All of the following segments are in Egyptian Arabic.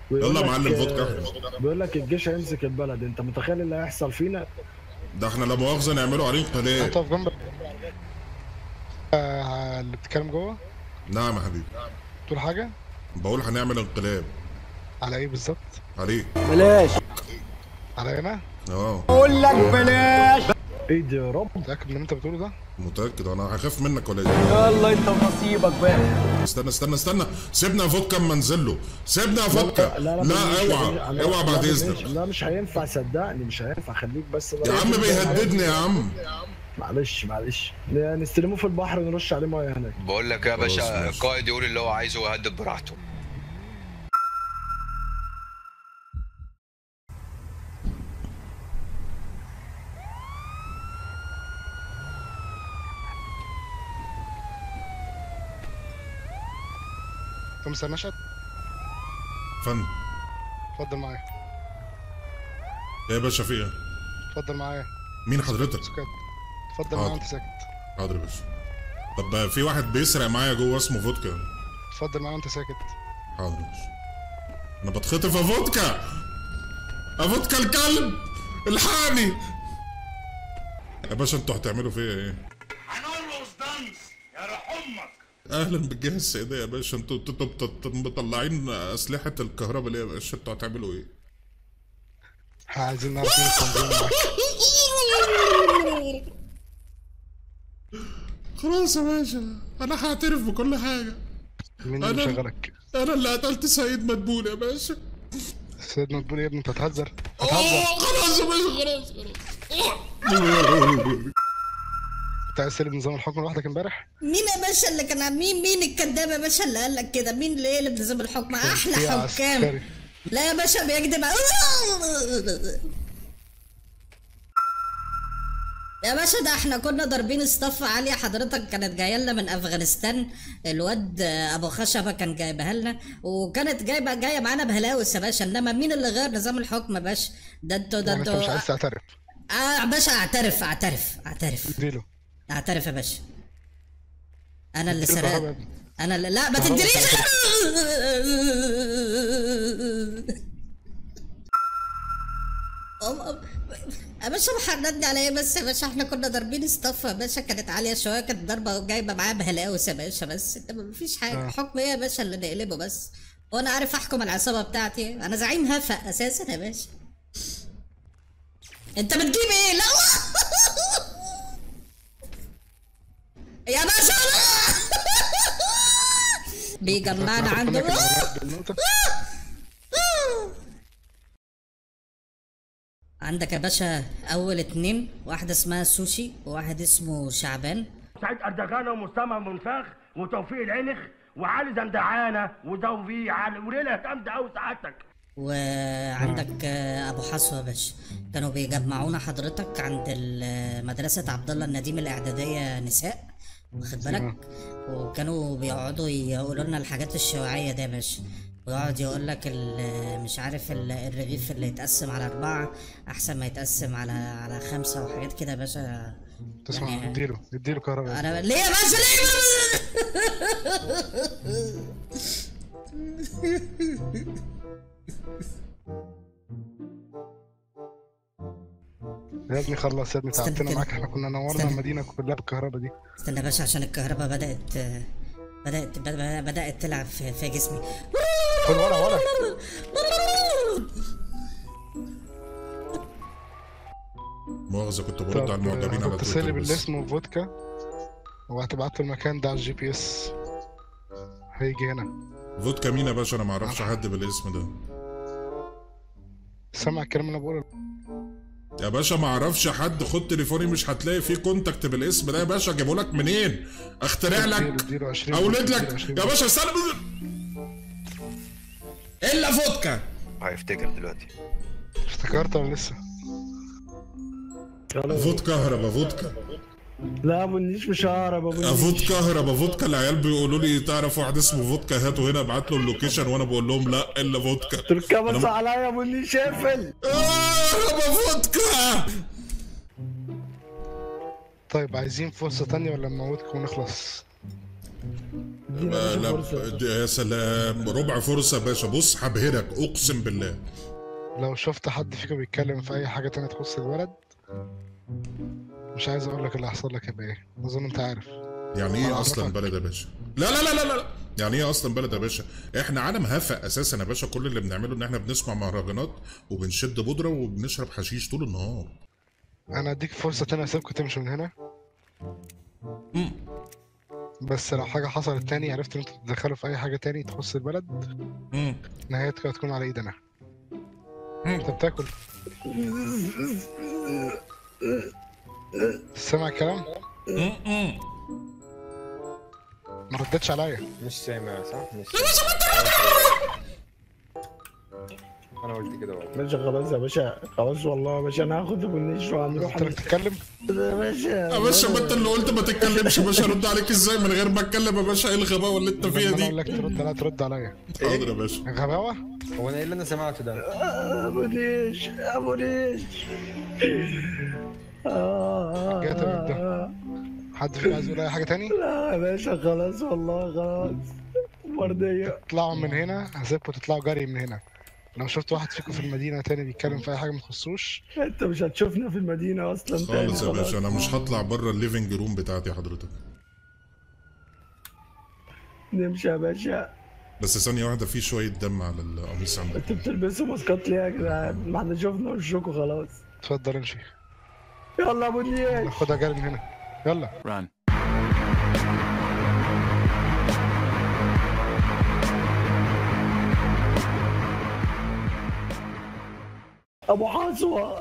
ويقول يلا يا لك- معلم فودكا بيقول لك الجيش هيمسك البلد انت متخيل اللي هيحصل فينا ده احنا لا مؤاخذه نعملوا عليه انقلاب هتقف جنبك آه، اللي بتتكلم جوه نعم يا حبيبي تقول حاجه بقول هنعمل انقلاب على ايه بالظبط عليك على انا اه ايه ده يا رب متاكد من اللي انت بتقوله ده متاكد انا هخاف منك ولا ايه يلا انت ونصيبك بقى استنى استنى استنى سيبنا يا فودكا اما ننزل له سيبنا يا فودكا لا مش- اوعى لا- اوعى لا- بعد لا- اذنك لا مش هينفع صدقني مش هينفع خليك بس يا عم بيهددني يا عم معلش معلش نستلموه في البحر ونرش عليه ميه هناك بقول لك يا باشا خلاص ماشي. القائد يقول اللي هو عايزه ويهدد براحته خمسة مشهد فن اتفضل معايا يا باشا في ايه اتفضل معايا مين حضرتك سكت اتفضل حاضر. معايا انت ساكت حاضر يا باشا طب في واحد بيسرق معايا جوه اسمه فودكا اتفضل معايا انت ساكت حاضر يا باشا انا بتخطف يا فودكا يا فودكا الكلب الحقني يا باشا انتوا هتعملوا فيا ايه هنرقص دانس يا روح امك اهلا بالجهه السياديه يا باشا انتوا انتوا انتوا انتوا مطلعين اسلحه الكهرباء ليه يا باشا انتوا هتعملوا ايه احنا عايزين نعرف مين التنظيم معاك خلاص يا باشا انا هعترف بكل حاجه مين اللي أنا- مشغلك انا اللي قتلت سيد مدبول يا باشا سيدنا تقول يا ابني انت هتهزر أوه، هتهزر خلاص يا باشا خلاص خلاص انت عايز تسلم نظام الحكم لوحدك امبارح مين يا باشا اللي كان مين مين الكداب يا باشا اللي قال لك كده مين اللي يقلب نظام الحكم احلى في حكام عسكري. لا يا باشا بيكذب يا باشا ده احنا كنا ضاربين اصطف عالية حضرتك كانت جايه لنا من افغانستان الواد ابو خشبه كان جايبها لنا وكانت جايبه جايه معانا بهلاوس يا باشا انما مين اللي غير نظام الحكم يا باشا ده انتوا ده يعني انت مش انتوا عايز تعترف اه يا باشا اعترف اعترف اعترف اديله اعترف يا باشا انا اللي اديله كهرباء يا سرقت ابني. انا اللي لا ما كهرباء تدريش أم- أم- يا باشا محرضني على ايه بس يا باشا احنا كنا ضاربين اصطف يا باشا كانت عاليه شويه كانت ضربه جايبه معاها بهلاوس يا باشا بس انت مفيش حاجه آه. حكم ايه يا باشا اللي نقلبه بس وانا عارف احكم العصابه بتاعتي انا زعيم هفق اساسا يا باشا انت بتجيب ايه لا يا باشا لا بيجمعنا هاخد عنده منك الأوراق بالنقطة. عندك يا باشا اول اتنين واحدة اسمها سوشي وواحد اسمه شعبان سعيد اردغانه ومستمع منفاخ وتوفيق العنخ وعلي زندعانه وتوفيق علي وليله جامده قوي سعادتك وعندك آه، ابو حصوة يا باشا كانوا بيجمعونا حضرتك عند ال- مدرسة عبد الله النديم الاعدادية نساء واخد بالك وكانوا بيقعدوا يقولوا لنا الحاجات الشيوعية دي يا باشا ويقعد يقول لك ال- مش عارف ال- الرغيف اللي يتقسم على أربعة أحسن ما يتقسم على على خمسة وحاجات كده يا باشا تسمع يعني- اديله اديله كهرباء أنا ليه يا باشا ليه يا ابني خلص يا ابني استنى تعبتنا كده. معاك احنا كنا نورنا استنى. المدينة كلها بالكهرباء دي استنى يا باشا عشان الكهرباء بدأت بدأت بدأت تلعب في, في جسمي خد ورا ورا مؤاخذه كنت برد على المعجبين على هتتصل تويتر باللي بس اسمه فودكا وهتبعت له المكان ده على الجي بي اس هيجي هنا فودكا مين يا باشا انا ما اعرفش حد بالاسم ده سمع الكلام اللي انا بقوله يا باشا ما اعرفش حد خد تليفوني مش هتلاقي فيه كونتاكت بالاسم ده يا باشا اجيبه لك منين اخترع اديله لك اديله 20 اولد اديله لك 20. يا باشا استنى الا فودكا هيفتكر دلوقتي افتكرت ولا لسه؟ فوت كهربا فودكا لا ابو النيش مش هعرف ابو فوت النيش كهربا فودكا العيال بيقولوا لي تعرف واحد اسمه فودكا هاته هنا ابعت له اللوكيشن وانا بقول لهم لا الا فودكا تركبس أنا- عليا يا ابو النيش اقفل كهربا فودكا طيب عايزين فرصة تانية ولا نموتكم ونخلص؟ ادينا يا لا باشا فرصه د- يا سلام ربع فرصه يا باشا بص هبهرك اقسم بالله لو شفت حد فيكم بيتكلم في اي حاجه تانية تخص البلد مش عايز اقول لك اللي هيحصل لك هيبقى ايه اظن انت عارف يعني ايه أنا اصلا أعرفك. بلد يا باشا لا لا لا لا لا يعني ايه اصلا بلد يا باشا احنا عالم هفا اساسا يا باشا كل اللي بنعمله ان احنا بنسمع مهرجانات وبنشد بودره وبنشرب حشيش طول النهار انا اديك فرصه تانية اسيبكم تمشوا من هنا مم. بس لو حاجه حصلت تاني عرفت ان انتوا تتدخلوا في اي حاجه تاني تخص البلد مم. نهايتها هتكون على ايدي انا مم. انت بتاكل سامع الكلام مم. مم. ما ردتش عليا مش سامع صح؟ مش انا قلت كده والله باشا خلاص يا باشا خلاص والله يا باشا انا هاخد ابو النيش وهنروح قلت لك تتكلم يا باشا يا باشا ما انت اللي قلت ما تتكلمش يا باشا ارد عليك ازاي من غير ما اتكلم يا باشا ايه الغباوه اللي انت فيها لما انا دي اقول لك ترد لا ترد عليا حاضر يا باشا غباوه هو انا ايه اللي انا سمعته ده؟ ابو نيش ابو نيش آه، جات من ده. حد فيكم عايز يقول اي حاجه تاني لا يا باشا خلاص والله خلاص وردية اطلعوا من هنا هسيبكم تطلعوا جري من هنا لو شفت واحد فيكم في المدينه تاني بيتكلم في اي حاجه ما تخصوش انت مش هتشوفنا في المدينة اصلا تاني خالص يا خلاص. باشا انا مش هطلع بره الليفنج روم بتاعتي حضرتك نمشي يا باشا بس ثانيه واحده في شويه دم على القميص عندك انتوا بتلبسوا ماسكات ليه يا جدعان؟ ما احنا شفنا وشكوا خلاص اتفضل امشي يلا يا ابو النيش ناخدها جري من هنا يلا ابو حصوة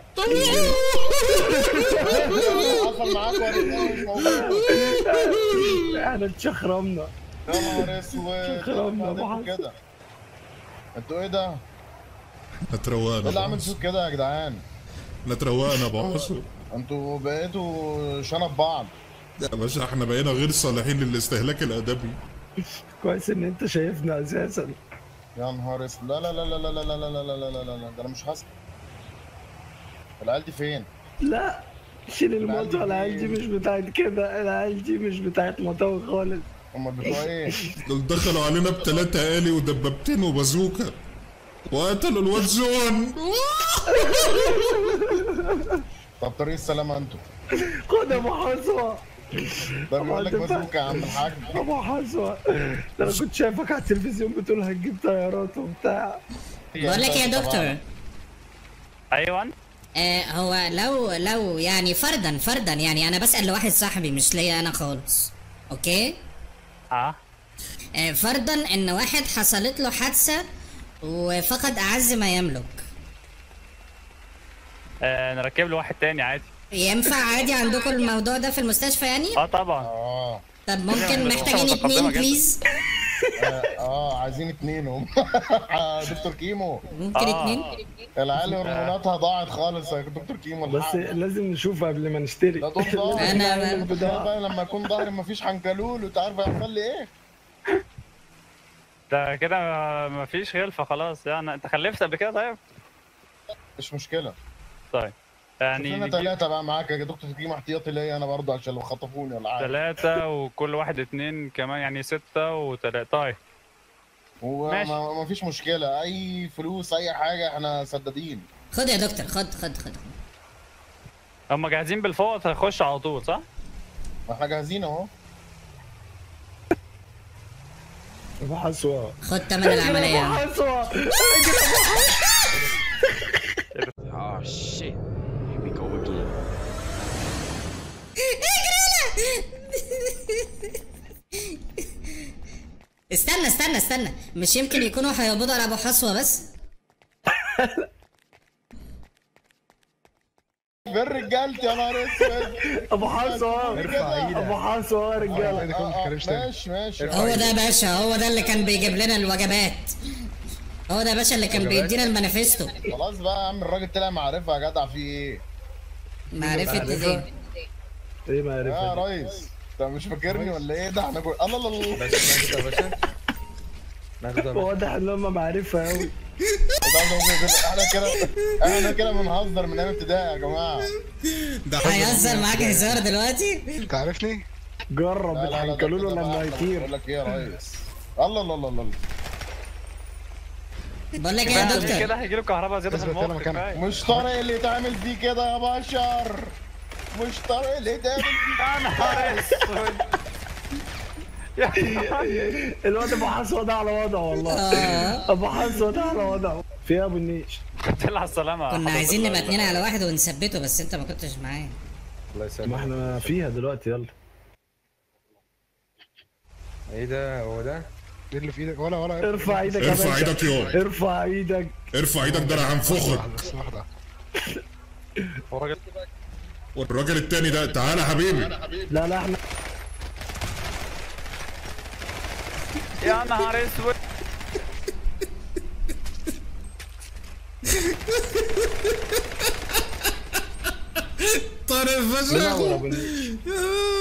حصل معاك ولا إيه؟ مش موجود احنا اتشخرمنا يا نهار اسود شكراً يا أبو بعدين حسن. كده انتوا ايه ده؟ ايه هتروقنا اللي عامل بقى. صوت كده يا جدعان؟ هتروقنا يا ابو حسن انتوا بقيتوا شنب بعض يا باشا احنا بقينا غير صالحين للاستهلاك الادبي كويس ان انت شايفنا اساسا يا نهار اسود لا لا لا لا لا لا لا لا لا لا لا لا لا ده انا مش هسكت العيال دي فين؟ لا شيل الموضوع العيال دي مش بتاعت كده العيال دي مش بتاعت مطاوي خالص امال بتوع ايه؟ دول دخلوا علينا بثلاثة آلي ودبابتين وبازوكا وقتلوا الواد زون طب طريق السلامة انتوا خد يا ابو حصوة ده بيقول لك طبعاً بازوكا يا عم الحاج ابو حصوة ده انا كنت شايفك على التلفزيون بتقول هتجيب طيارات وبتاع بقول لك يا دكتور ايوه آه هو لو لو يعني فردا فردا يعني انا بسأل لواحد صاحبي مش ليا انا خالص اوكي اه آه فردا ان واحد حصلت له حادثة وفقد اعز ما يملك آه، نركب له واحد تاني عادي ينفع عادي عندكم الموضوع ده في المستشفى يعني اه طبعا اه طب ممكن بس محتاجين متقدمة اتنين جدا. بليز اه عايزين اتنين هم دكتور كيمو ممكن آه. اتنين العيال هرموناتها ضاعت خالص يا دكتور كيمو بس الحق. لازم نشوف قبل ما نشتري ده دول ظهري أنا- تخيل بقى لما يكون ظهري مفيش حنكلول وانت عارف هيحصل لي ايه ده كده مفيش خلفه خلاص يعني انت خلفت قبل كده طيب مش مشكله طيب يعني يعني نجيب ثلاثه بقى معاك يا دكتور كيمو احتياطي ليا انا برضه عشان لو خطفوني ولا حاجه ثلاثة وكل واحد اتنين كمان يعني ستة وتلاتة طيب ماشي. وما ما فيش مشكله اي فلوس اي حاجه احنا سدادين خد يا دكتور خد خد خد هما جاهزين بالفوط هيخش على طول صح؟ ما احنا جاهزين اهو ابو حصوة خد تمن العملية ابو حصوة اه شيت Here we go again. استنى استنى استنى مش يمكن يكونوا هيقبضوا على ابو حصوة بس فين رجالتي يا نهار اسود ابو حصوة ارفع ايدك. ابو حصوة يا رجاله ايدك ما تتكلمش تاني ماشي ماشي هو ده يا باشا هو ده اللي كان بيجيب لنا الوجبات هو ده يا باشا اللي كان بيدينا المانيفستو خلاص بقى يا عم الراجل طلع معرفة يا جدع في ايه معرفة ايه ايه ما يا عرفت ريس انت مش فاكرني ولا ايه ده احنا كل الله الله الله باشا ناخده يا باشا ناخده يا باشا واضح ان هم معرفة قوي احنا كده احنا كده بنهزر من ايام ابتدائي يا جماعه ده هيهزر معاك هزار دلوقتي انت عارفني جرب لا لا لا ده الحنكلول كده لما بقى أحلى. يطير بقول لك ايه يا ريس الله الله الله الله بقول لك ايه يا كده دكتور هيجي له كهرباء زياده في اثبت هنا المخ مكانك. كفايه مش طارق اللي تعمل فيه كده يا بشر مش طارق اللي تعمل فيه يا نهار اسود يا نهار الواد ابو حسوه ده على وضعه والله اه ابو حسوه ده على وضعه في إيه يا ابو النيش الحمد على السلامه كنا حضرتك. عايزين نبقى اتنين على واحد ونثبته بس انت ما كنتش معايا الله ما يسلمك احنا فيها دلوقتي يلا ايه ده هو ده ايه اللي في ايدك ولا ولا ارفع ايدك يا ارفع باشا ايدك يوم ارفع ايدك ارفع ايدك ده انا هنفخك واحدة بس واحدة هو راجل والراجل التاني ده تعالى يا حبيبي لا لا احنا يا نهار اسود طارق بنور يا فشخ ابو النيش